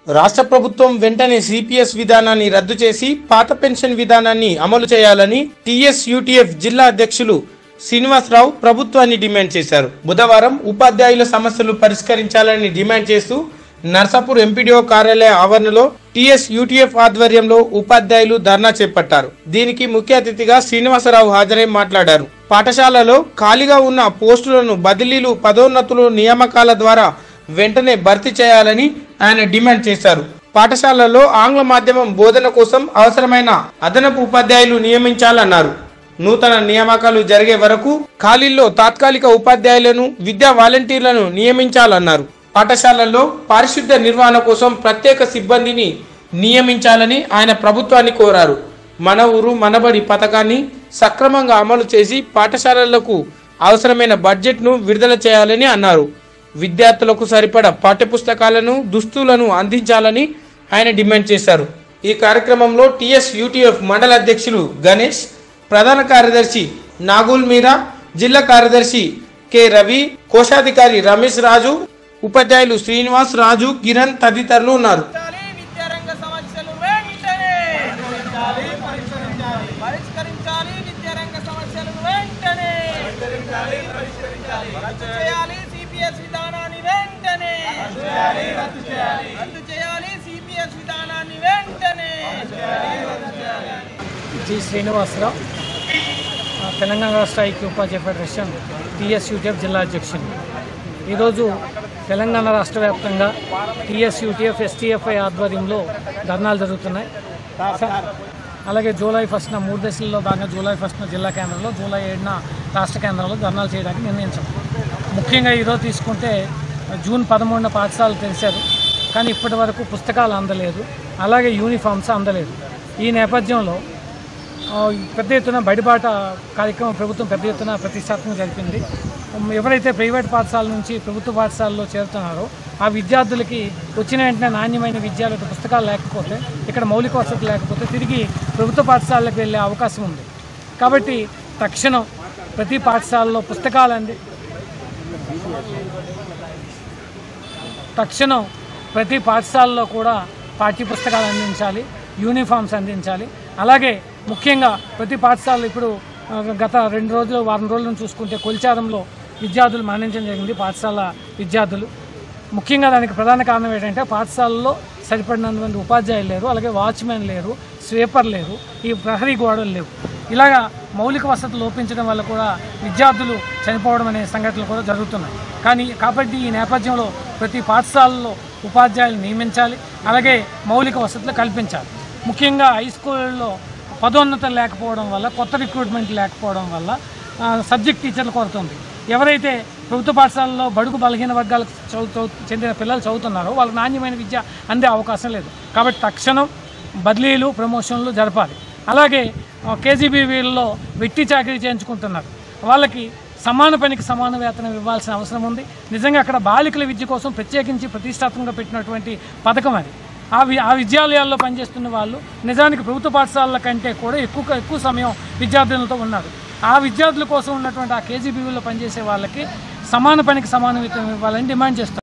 రాష్ట్ర ప్రభుత్వం వెంటనే సిపిఎస్ విధానాన్ని రద్దు చేసి పాత పెన్షన్ విధానాన్ని అమలు చేయాలని టిఎస్ యూటీఎఫ్ జిల్లా అధ్యక్షులు శ్రీనివాసరావు ప్రభుత్వాన్ని డిమాండ్ చేశారు బుధవారం ఉపాధ్యాయుల సమస్యలు పరిష్కరించాలని డిమాండ్ చేస్తూ నర్సాపూర్ ఎంపీడీఓ కార్యాలయ ఆవరణలో టిఎస్ యూటీఎఫ్ ఆధ్వర్యంలో ఉపాధ్యాయులు ధర్నా చేపట్టారు దీనికి ముఖ్య అతిథిగా శ్రీనివాసరావు హాజరై మాట్లాడారు పాఠశాలలో ఖాళీగా ఉన్న పోస్టులను బదిలీలు పదోన్నతులు నియామకాల ద్వారా వెంటనే భర్తీ చేయాలని ఆయన డిమాండ్ చేశారు పాఠశాలల్లో ఆంగ్ల మాధ్యమం బోధన కోసం అవసరమైన అదనపు ఉపాధ్యాయులు నియమించాలన్నారు నూతన నియామకాలు జరిగే వరకు ఖాళీల్లో తాత్కాలిక ఉపాధ్యాయులను విద్యా వాలంటీర్లను నియమించాలన్నారు పాఠశాలల్లో పారిశుద్ధ నిర్వహణ కోసం ప్రత్యేక సిబ్బందిని నియమించాలని ఆయన ప్రభుత్వాన్ని కోరారు మన ఊరు మనబడి పథకాన్ని సక్రమంగా అమలు చేసి పాఠశాలలకు అవసరమైన బడ్జెట్ను విడుదల చేయాలని అన్నారు విద్యార్థులకు సరిపడ పాఠ్యపుస్తకాలను దుస్తులను అందించాలని ఆయన డిమాండ్ చేశారు ఈ కార్యక్రమంలో టిఎస్ యూటీఎఫ్ మండల అధ్యక్షులు గణేష్ ప్రధాన కార్యదర్శి నాగుల్ మీరా జిల్లా కార్యదర్శి కె రవి కోశాధికారి రమేష్ రాజు ఉపాధ్యాయులు శ్రీనివాస్ రాజు కిరణ్ తదితరులు ఉన్నారు పరిష్కరించాలి విద్యారంగ సమస్యలు వెంటనే పరిష్కరించాలి విద్యారంగ సమస్యలు వెంటనే రద్దు చేయాలి సిపిఎస్ విధానాన్ని వెంటనే రద్దు చేయాలి సిపిఎస్ విధానాన్ని వెంటనే జి శ్రీనివాసరావు ఆ, తెలంగాణ రాష్ట్ర ఐక్య ఉపాధ్యాయ ఫెడరేషన్ టీఎస్ యూటీఎఫ్ జిల్లా అధ్యక్షుడు ఈరోజు తెలంగాణ రాష్ట్ర వ్యాప్తంగా టీఎస్ యూటీఎఫ్ ఎస్టీఎఫ్ఐ ఆధ్వర్యంలో ధర్నాలు జరుగుతున్నాయి స- అలాగే జూలై ఫస్ట్న మూడు దశల్లో భాగంగా జూలై ఫస్ట్న జిల్లా కేంద్రంలో జూలై ఏడున రాష్ట్ర కేంద్రంలో ధర్నాలు చేయడానికి నిర్ణయించాం ముఖ్యంగా ఈరోజు తీసుకుంటే జూన్ పదమూడున పాఠశాలలు తెరిచారు కానీ ఇప్పటి వరకు పుస్తకాలు అందలేదు అలాగే యూనిఫామ్స్ అందలేదు ఈ నేపథ్యంలో ఆ, పెద్ద ఎత్తున బడిబాట కార్యక్రమం ప్రభుత్వం పెద్ద ఎత్తున ప్రతిష్టాత్మకంగా జరిపింది ఉమ్, ఎవరైతే ప్రైవేట్ పాఠశాల నుంచి ప్రభుత్వ పాఠశాలలో చేరుతున్నారో ఆ విద్యార్థులకి వచ్చిన వెంటనే నాణ్యమైన విద్య లేదా పుస్తకాలు లేకపోతే ఇక్కడ మౌలిక వసతులు లేకపోతే తిరిగి ప్రభుత్వ పాఠశాలకు వెళ్ళే అవకాశం ఉంది కాబట్టి తక్షణం ప్రతి పాఠశాలలో పుస్తకాలు అంది తక్షణం ప్రతి పాఠశాలలో కూడా పాఠ్య పుస్తకాలు అందించాలి యూనిఫామ్స్ అందించాలి అలాగే ముఖ్యంగా ప్రతి పాఠశాలలో ఇప్పుడు ఆ, గత రెండు రోజులు వారం రోజుల నుంచి చూసుకుంటే కొల్చారంలో విద్యార్థులు మరణించడం జరిగింది పాఠశాల విద్యార్థులు ముఖ్యంగా దానికి ప్రధాన కారణం ఏంటంటే పాఠశాలలో సరిపడినంతమంది ఉపాధ్యాయులు లేరు అలాగే వాచ్మెన్ లేరు స్వీపర్ లేరు ఈ ప్రహరీ గోడలు లేవు ఇలాగా మౌలిక వసతులు లోపించడం వల్ల కూడా విద్యార్థులు చనిపోవడం అనే సంఘటనలు కూడా జరుగుతున్నాయి కానీ కాబట్టి ఈ నేపథ్యంలో ప్రతి పాఠశాలలో ఉపాధ్యాయులు నియమించాలి అలాగే మౌలిక వసతులు కల్పించాలి ముఖ్యంగా హై స్కూళ్ళలో పదోన్నతులు లేకపోవడం వల్ల కొత్త రిక్రూట్మెంట్ లేకపోవడం వల్ల ఆ, సబ్జెక్ట్ టీచర్లు కొరత ఉంది ఎవరైతే ప్రభుత్వ పాఠశాలలో బడుగు బలహీన వర్గాలకు చదువు చదువు- చెందిన పిల్లలు చదువుతున్నారో వాళ్ళకి నాణ్యమైన విద్య అందే అవకాశం లేదు కాబట్టి తక్షణం బదిలీలు ప్రమోషన్లు జరపాలి అలాగే కేజీబీవీల్లో వెట్టి చాకరీ చేయించుకుంటున్నారు వాళ్ళకి సమాన పనికి సమాన వేతనం ఇవ్వాల్సిన అవసరం ఉంది నిజంగా అక్కడ బాలికల విద్య కోసం ప్రత్యేకించి ప్రతిష్టాత్మకంగా పెట్టినటువంటి పథకం అది ఆ వి ఆ విద్యాలయాల్లో పనిచేస్తున్న వాళ్ళు నిజానికి ప్రభుత్వ పాఠశాలల కంటే కూడా ఎక్కువ ఎక్కువ సమయం విద్యార్థులతో ఉన్నారు ఆ విద్యార్థుల కోసం ఉన్నటువంటి ఆ కేజీబీవీలో పనిచేసే వాళ్ళకి సమాన పనికి సమాన వేతనం ఇవ్వాలని డిమాండ్ చేస్తారు